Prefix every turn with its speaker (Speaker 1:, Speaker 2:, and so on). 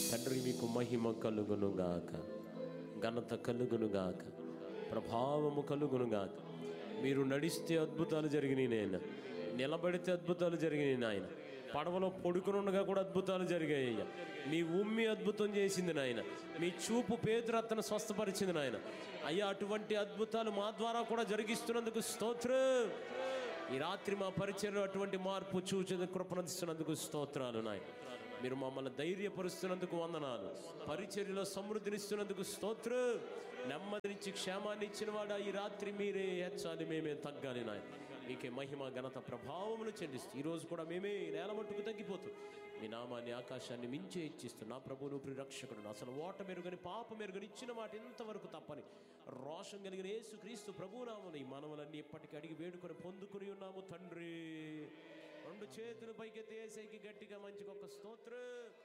Speaker 1: తండ్రి మీకు మహిమ కలుగును గాక ఘనత కలుగును గాక ప్రభావము కలుగును గాక మీరు నడిస్తే అద్భుతాలు జరిగినాయి నాయన నిలబడితే అద్భుతాలు జరిగినాయి నాయన పడవలో పొడుకునుండగా కూడా అద్భుతాలు జరిగాయి అయ్యా మీ ఉమ్మి అద్భుతం చేసింది నాయన మీ చూపు పేదరత్తను స్వస్థపరిచింది నాయన అయ్యా అటువంటి అద్భుతాలు మా ద్వారా కూడా జరిగిస్తున్నందుకు స్తోత్రం ఈ రాత్రి మా పరిచయం అటువంటి మార్పు చూచేందుకు కృపణిస్తున్నందుకు స్తోత్రాలు నాయన మీరు మమ్మల్ని ధైర్యపరుస్తున్నందుకు వందనాలు పరిచర్యలో సమృద్ధినిస్తున్నందుకు స్తోత్రం నెమ్మదినిచ్చి క్షేమాన్ని ఇచ్చిన వాడా ఈ రాత్రి మీరే హెచ్చాలి మేమే తగ్గాలి నాయన మీకే మహిమ ఘనత ప్రభావములు చెల్లిస్తూ ఈరోజు కూడా మేమే నేల మట్టుకు తగ్గిపోతూ మీ నామాన్ని ఆకాశాన్ని మించే ఇచ్చిస్తూ నా ప్రభువును ప్రిరక్షకుడు అసలు ఓట మెరుగని పాప మెరుగని ఇచ్చిన మాట ఇంతవరకు తప్పని రోషం కలిగిన యేసు క్రీస్తు ప్రభునామని ఈ మనవలన్నీ ఇప్పటికీ అడిగి వేడుకొని పొందుకుని ఉన్నాము తండ్రి రెండు చేతులు పైకెత్తి ఏసైకి గట్టిగా మంచిగా ఒక స్తోత్రం